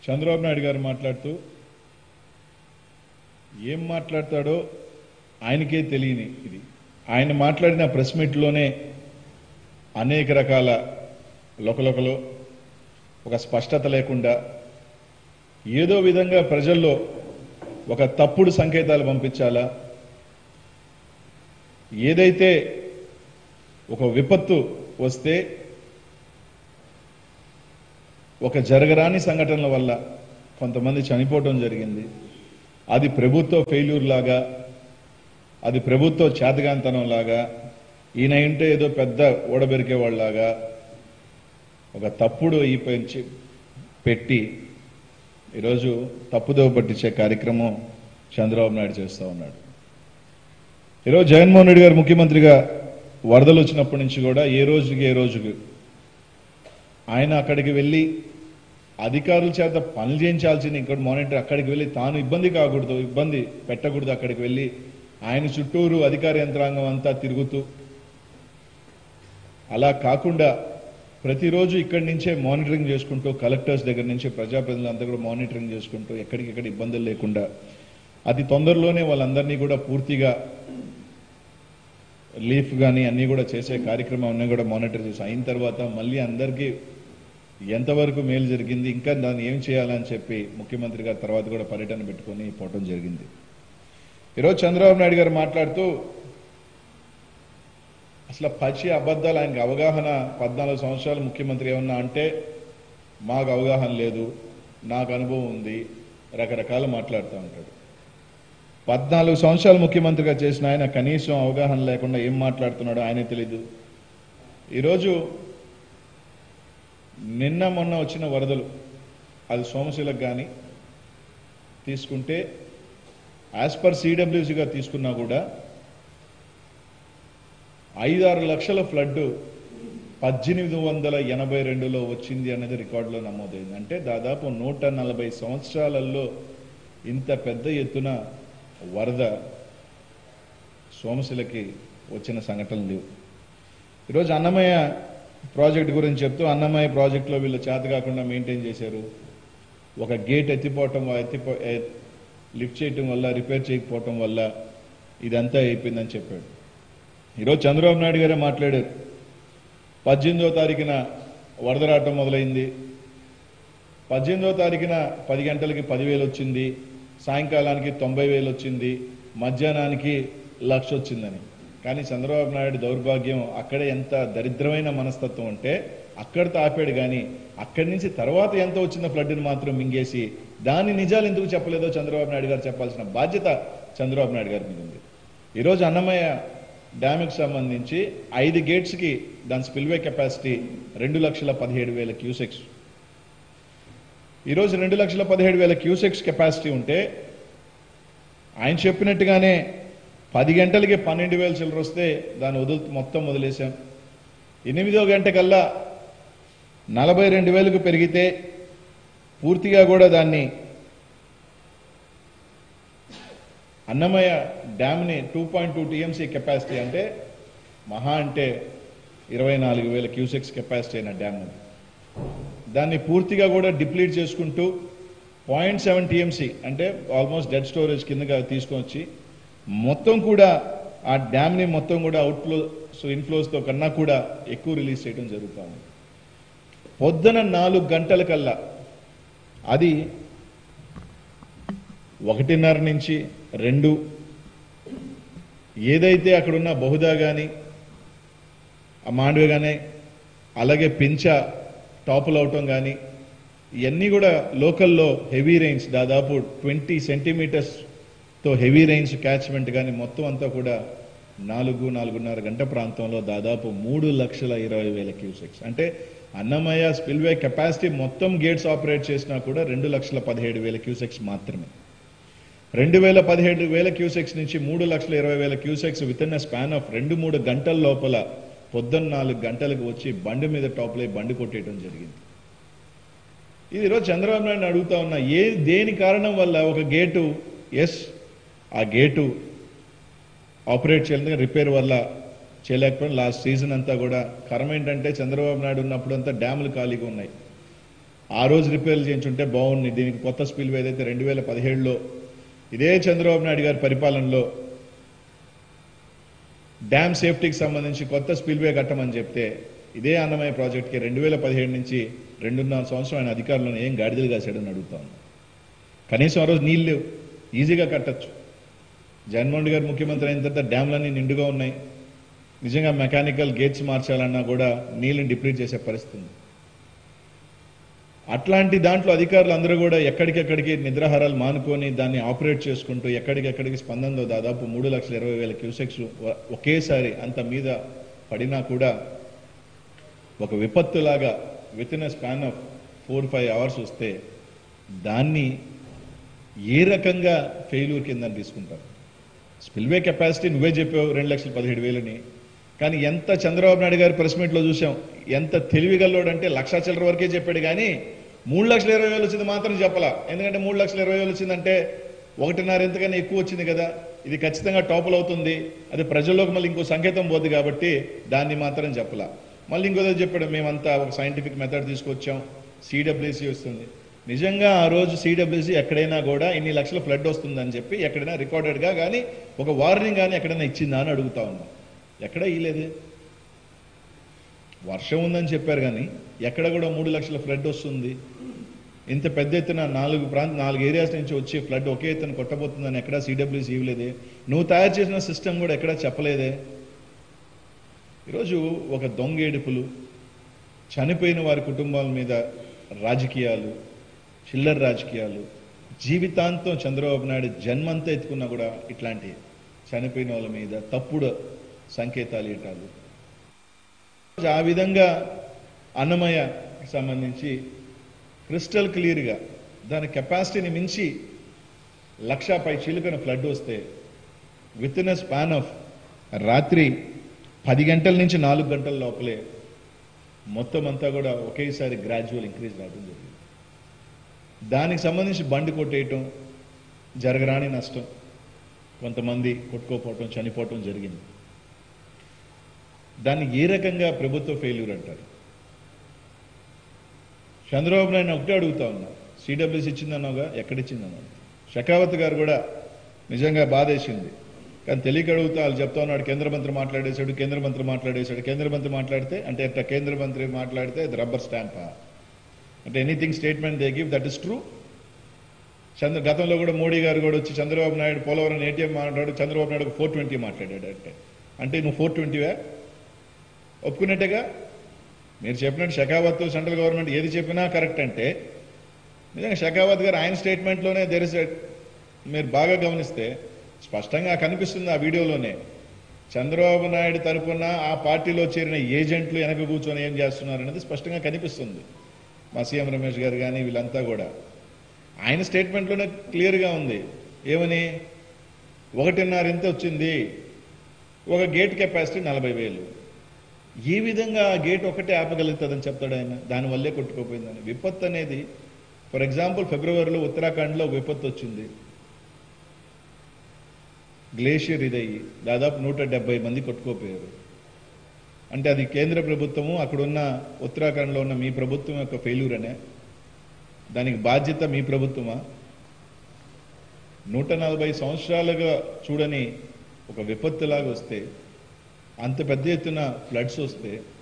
చంద్రబాబు నాయుడు గారు మాట్లాడుతూ ఏం మాట్లాడతాడో ఆయనకే తెలియని ఇది ఆయన మాట్లాడిన ప్రెస్ మీట్లోనే అనేక రకాల లొకలొకలు ఒక స్పష్టత లేకుండా ఏదో విధంగా ప్రజల్లో ఒక తప్పుడు సంకేతాలు పంపించాలా ఏదైతే ఒక విపత్తు వస్తే ఒక జరగరాని సంఘటనల వల్ల కొంతమంది చనిపోవటం జరిగింది అది ప్రభుత్వ ఫెయిల్యూర్ లాగా అది ప్రభుత్వ చేతగాంతనం లాగా ఈయన ఇంటే ఏదో పెద్ద ఓడబెరికేవాళ్ళలాగా ఒక తప్పుడు ఈ పెంచి పెట్టి ఈరోజు తప్పుదోవ పట్టించే కార్యక్రమం చంద్రబాబు నాయుడు చేస్తూ ఉన్నాడు ఈరోజు జగన్మోహన్ రెడ్డి గారు ముఖ్యమంత్రిగా వరదలు వచ్చినప్పటి నుంచి కూడా ఏ రోజుకి ఏ రోజుకి ఆయన అక్కడికి వెళ్ళి అధికారుల చేత పనులు చేయించాల్సిన ఇక్కడ మానిటర్ అక్కడికి వెళ్ళి తాను ఇబ్బంది కాకూడదు ఇబ్బంది పెట్టకూడదు అక్కడికి వెళ్ళి ఆయన చుట్టూరు అధికార యంత్రాంగం అంతా తిరుగుతూ అలా కాకుండా ప్రతిరోజు ఇక్కడి నుంచే మానిటరింగ్ చేసుకుంటూ కలెక్టర్స్ దగ్గర నుంచి ప్రజాప్రతినిధులంతా కూడా మానిటరింగ్ చేసుకుంటూ ఎక్కడికెక్కడ ఇబ్బందులు లేకుండా అతి తొందరలోనే వాళ్ళందరినీ కూడా పూర్తిగా లీఫ్ కానీ అన్నీ కూడా చేసే కార్యక్రమం అన్నీ కూడా మానిటర్ చేసి అయిన తర్వాత మళ్ళీ అందరికీ ఎంతవరకు మేలు జరిగింది ఇంకా దాన్ని ఏం చేయాలని చెప్పి ముఖ్యమంత్రి గారు తర్వాత కూడా పర్యటన పెట్టుకొని పోవటం జరిగింది ఈరోజు చంద్రబాబు నాయుడు గారు మాట్లాడుతూ అసలు పచ్చి అబద్ధాలు ఆయనకు అవగాహన పద్నాలుగు సంవత్సరాలు ముఖ్యమంత్రి ఏమన్నా అంటే మాకు అవగాహన లేదు నాకు అనుభవం ఉంది రకరకాలు మాట్లాడుతూ ఉంటాడు పద్నాలుగు సంవత్సరాలు ముఖ్యమంత్రిగా చేసిన ఆయన కనీసం అవగాహన లేకుండా ఏం మాట్లాడుతున్నాడో ఆయనే తెలీదు ఈరోజు నిన్న మొన్న వచ్చిన వరదలు అది సోమశిలకు కానీ తీసుకుంటే యాజ్ పర్ సిడబ్ల్యూసీగా తీసుకున్నా కూడా ఐదారు లక్షల ఫ్లడ్ పద్దెనిమిది వందల ఎనభై రెండులో వచ్చింది అనేది రికార్డులో నమోదైంది అంటే దాదాపు నూట నలభై సంవత్సరాలలో ఇంత పెద్ద ఎత్తున వరద సోమశిలకి వచ్చిన సంఘటనలు లేవు ఈరోజు అన్నమయ్య ప్రాజెక్ట్ గురించి చెప్తూ అన్నమయ్య ప్రాజెక్టులో వీళ్ళు చేత కాకుండా మెయింటైన్ చేశారు ఒక గేట్ ఎత్తిపోవటం వల్ల- ఎత్తిపో ఎ- లిఫ్ట్ చేయటం వల్ల రిపేర్ చేయకపోవటం వల్ల ఇదంతా అయిపోయిందని చెప్పాడు ఈరోజు చంద్రబాబు నాయుడు గారే మాట్లాడారు పద్దెనిమిదో తారీఖున వరద రావటం మొదలైంది పద్దెనిమిదో తారీఖున పది గంటలకి పదివేలు వచ్చింది సాయంకాలానికి తొంభై వేలు వచ్చింది మధ్యాహ్నానికి లక్ష వచ్చిందని కానీ చంద్రబాబు నాయుడు దౌర్భాగ్యం అక్కడే ఎంత దరిద్రమైన మనస్తత్వం అంటే అక్కడితో ఆపాడు కానీ అక్కడి నుంచి తర్వాత ఎంత వచ్చిన ఫ్లడ్ని మాత్రం మింగేసి దాని నిజాలు ఎందుకు చెప్పలేదో చంద్రబాబు నాయుడు గారు చెప్పాల్సిన బాధ్యత చంద్రబాబు నాయుడు గారి మీద ఉంది ఈరోజు అన్నమయ్య డ్యామ్కి సంబంధించి ఐదు గేట్స్కి దాని స్పిల్వే కెపాసిటీ రెండు లక్షల పదిహేడు వేల క్యూసెక్స్ ఈరోజు రెండు లక్షల పదిహేడు వేల క్యూసెక్స్ కెపాసిటీ ఉంటే ఆయన చెప్పినట్టుగానే పది గంటలకి పన్నెండు వేల చిల్లర వస్తే దాన్ని వదులు మొత్తం వదిలేశాం ఎనిమిదో గంట కల్లా నలభై రెండు వేలకు పెరిగితే పూర్తిగా కూడా దాన్ని అన్నమయ్య డ్యామ్ని two point two TMC capacity అంటే మహా అంటే ఇరవై నాలుగు వేల క్యూసెక్స్ కెపాసిటీ అయిన డ్యామ్ అది దాన్ని పూర్తిగా కూడా డిప్లీట్ చేసుకుంటూ పాయింట్ సెవెన్ టీఎంసీ అంటే ఆల్మోస్ట్ డెడ్ స్టోరేజ్ కిందగా తీసుకొని వచ్చి మొత్తం కూడా ఆ డ్యామ్ని మొత్తం కూడా అవుట్ఫ్లోస్ ఇన్ఫ్లోస్తో కన్నా కూడా ఎక్కువ రిలీజ్ చేయడం జరుగుతూ ఉంది పొద్దున నాలుగు గంటల కల్లా అది ఒకటిన్నర నుంచి రెండు ఏదైతే అక్కడున్న బహుదా కానీ ఆ మాండవి కానీ అలాగే పించ టాపులు అవటం కానీ ఇవన్నీ కూడా లోకల్లో హెవీ రైన్స్ దాదాపు ట్వంటీ సెంటీమీటర్స్తో హెవీ రైన్స్ క్యాచ్మెంట్ కానీ మొత్తం అంతా కూడా నాలుగు నాలుగున్నర గంట ప్రాంతంలో దాదాపు మూడు లక్షల ఇరవై వేల క్యూసెక్స్ అంటే అన్నమయ్య స్పిల్వే కెపాసిటీ మొత్తం గేట్స్ ఆపరేట్ చేసినా కూడా రెండు లక్షల పదిహేడు వేల క్యూసెక్స్ మాత్రమే రెండు వేల పదిహేడు వేల క్యూసెక్స్ నుంచి మూడు లక్షల ఇరవై వేల cusecs within span of రెండు మూడు గంటల లోపల పొద్దున్న నాలుగు గంటలకు వచ్చి బండి మీద టాప్లై బండి కొట్టేయడం జరిగింది ఇది ఈరోజు చంద్రబాబు నాయుడు అడుగుతా ఉన్నా ఏ దేని కారణం వల్ల ఒక గేటు ఎస్ ఆ గేటు ఆపరేట్ చేయలేదు రిపేర్ వల్ల చేయలేకపోయినా లాస్ట్ సీజన్ అంతా కూడా కరం ఏంటంటే చంద్రబాబు నాయుడు ఉన్నప్పుడు అంతా డ్యాములు ఖాళీగా ఉన్నాయి ఆ రోజు రిపేర్లు చేయించుంటే బాగుంది దీనికి కొత్త స్పిల్ ఏదైతే రెండు వేల పదిహేడులో ఇదే చంద్రబాబు నాయుడు గారి పరిపాలనలో డ్యామ్ సేఫ్టీకి సంబంధించి కొత్త స్పిల్వే కట్టమని చెప్తే ఇదే అన్నమయ్య ప్రాజెక్ట్కి రెండు వేల పదిహేడు నుంచి రెండున్నర సంవత్సరం ఆయన అధికారులను ఏం గాడిదలు కాశాడని అడుగుతా ఉన్నాం కనీసం ఆ రోజు నీళ్ళు లేవు ఈజీగా కట్టచ్చు జగన్మోహన్ రెడ్డి గారు ముఖ్యమంత్రి అయిన తర్వాత డ్యామ్లన్నీ నిండుగా ఉన్నాయి నిజంగా మెకానికల్ గేట్స్ మార్చాలన్నా కూడా నీళ్ళని డిప్లీట్ చేసే పరిస్థితి ఉంది అట్లాంటి దాంట్లో అధికారులు అందరూ కూడా ఎక్కడికెక్కడికి నిద్రాహారాలు మానుకొని దాన్ని ఆపరేట్ చేసుకుంటూ ఎక్కడికెక్కడికి స్పందనలో దాదాపు మూడు లక్షల ఇరవై వేల క్యూసెక్స్ వ- ఒకేసారి అంత మీద పడినా కూడా ఒక విపత్తులాగా within span of four five hours వస్తే దాన్ని ఏ రకంగా ఫెయిల్యూర్ కింద తీసుకుంటారు స్పిల్వే కెపాసిటీ నువ్వే చెప్పావు రెండు లక్షల పదిహేడు వేలని కానీ ఎంత చంద్రబాబు నాయుడు గారి ప్రెస్ మీట్లో చూసాం ఎంత తెలివిగల్లోడంటే లక్ష చిల్లర వరకే చెప్పాడు కానీ మూడు లక్షల ఇరవై వేలు వచ్చింది మాత్రం చెప్పలా ఎందుకంటే మూడు లక్షల ఇరవై వేలు వచ్చిందంటే ఒకటిన్నర ఎంతకన్నా ఎక్కువ వచ్చింది కదా ఇది ఖచ్చితంగా టాపుల్ అవుతుంది అది ప్రజల్లోకి మళ్ళీ ఇంకో సంకేతం పోద్ది కాబట్టి దాన్ని మాత్రం చెప్పలా మళ్ళీ ఇంకోదో చెప్పాడు మేమంతా ఒక సైంటిఫిక్ మెథడ్ తీసుకొచ్చాం సిడబ్ల్యూసి వస్తుంది నిజంగా ఆ రోజు సిడబ్ల్యూసి ఎక్కడైనా కూడా ఇన్ని లక్షల ఫ్లడ్ వస్తుందని చెప్పి ఎక్కడైనా రికార్డెడ్గా కానీ ఒక వార్నింగ్ కానీ ఎక్కడైనా ఇచ్చిందా అని అడుగుతా ఉన్నాం ఎక్కడ ఇయ్యలేదే వర్షం ఉందని చెప్పారు కానీ ఎక్కడ కూడా మూడు లక్షల ఫ్లడ్ వస్తుంది ఇంత పెద్ద ఎత్తున నాలుగు ప్రాంత నాలుగు ఏరియాస్ నుంచి వచ్చి ఫ్లడ్ ఒకే ఎత్తున కొట్టబోతుందని ఎక్కడా సిడబ్ల్యూసి ఇవ్వలేదే నువ్వు తయారు చేసిన సిస్టమ్ కూడా ఎక్కడా చెప్పలేదే ఈరోజు ఒక దొంగేడుపులు చనిపోయిన వారి కుటుంబాల మీద రాజకీయాలు చిల్లర రాజకీయాలు జీవితాంతం చంద్రబాబు నాయుడు జన్మంతా ఎత్తుకున్నా కూడా ఇట్లాంటి చనిపోయిన వాళ్ళ మీద తప్పుడు సంకేతాలు ఇవ్వటాలు ఆ విధంగా అన్నమయ్యకి సంబంధించి క్రిస్టల్ క్లియర్గా దాని కెపాసిటీని మించి లక్ష పై చిలుకన ఫ్లడ్ వస్తే విత్ ఇన్ స్పాన్ ఆఫ్ రాత్రి పది గంటల నుంచి నాలుగు గంటల లోపలే మొత్తం అంతా కూడా ఒకేసారి గ్రాడ్యువల్ ఇంక్రీజ్ రావడం జరిగింది దానికి సంబంధించి బండి కొట్టేయటం జరగరాని నష్టం కొంతమంది కొట్టుకోపోవటం చనిపోవటం జరిగింది దాన్ని ఏ రకంగా ప్రభుత్వ ఫెయిల్యూర్ అంటారు చంద్రబాబు నాయుడు ఒకటే అడుగుతా ఉన్నా సిడబ్ల్యూసి ఇచ్చిందన్నావుగా ఎక్కడిచ్చిందన్నావు షకావత్ గారు కూడా నిజంగా బాధేసింది కానీ తెలియక అడుగుతా వాళ్ళు చెప్తా ఉన్నాడు కేంద్ర మంత్రి మాట్లాడేశాడు కేంద్ర మంత్రి మాట్లాడేశాడు కేంద్ర మంత్రి మాట్లాడితే అంటే ఎట్లా కేంద్ర మంత్రి మాట్లాడితే అది రబ్బర్ స్టాంపా అంటే anything statement they give that is true Chandra గతంలో కూడా మోడీ గారు కూడా వచ్చి చంద్రబాబు నాయుడు పోలవరం ఏటీఎం మాట్లాడు చంద్రబాబు నాయుడు ఫోర్ ట్వంటీ మాట్లాడాడు అంటే అంటే నువ్వు ఫోర్ ట్వంటీవే ఒప్పుకున్నట్టుగా మీరు చెప్పినట్టు షెకావత్ సెంట్రల్ గవర్నమెంట్ ఏది చెప్పినా కరెక్ట్ అంటే నిజంగా షెకావత్ గారు ఆయన స్టేట్మెంట్లోనే దెర్ ఇస్ మీరు బాగా గమనిస్తే స్పష్టంగా కనిపిస్తుంది ఆ వీడియోలోనే చంద్రబాబు నాయుడు తరపున ఆ పార్టీలో చేరిన ఏజెంట్లు వెనక కూర్చొని ఏం చేస్తున్నారు అనేది స్పష్టంగా కనిపిస్తుంది మా సీఎం రమేష్ గారు కానీ వీళ్ళంతా కూడా ఆయన స్టేట్మెంట్లోనే క్లియర్గా ఉంది ఏమని ఒకటిన్నర ఇంత వచ్చింది ఒక గేట్ కెపాసిటీ నలభై వేలు ఏ విధంగా ఆ గేట్ ఒకటే ఆపగలుగుతుందని చెప్తాడు ఆయన దానివల్లే కొట్టుకోపోయిందని విపత్తు అనేది ఫర్ ఎగ్జాంపుల్ ఫిబ్రవరిలో ఉత్తరాఖండ్లో విపత్తు వచ్చింది గ్లేషియర్ ఇదయ్యి దాదాపు నూట డెబ్బై మంది కొట్టుకోపోయారు అంటే అది కేంద్ర ప్రభుత్వము అక్కడున్న ఉత్తరాఖండ్లో ఉన్న మీ ప్రభుత్వం యొక్క ఫెయిల్యూర్ అనే దానికి బాధ్యత మీ ప్రభుత్వమా నూట నలభై సంవత్సరాలుగా చూడని ఒక విపత్తులాగా వస్తే అంత పెద్ద ఎత్తున ఫ్లడ్స్ వస్తే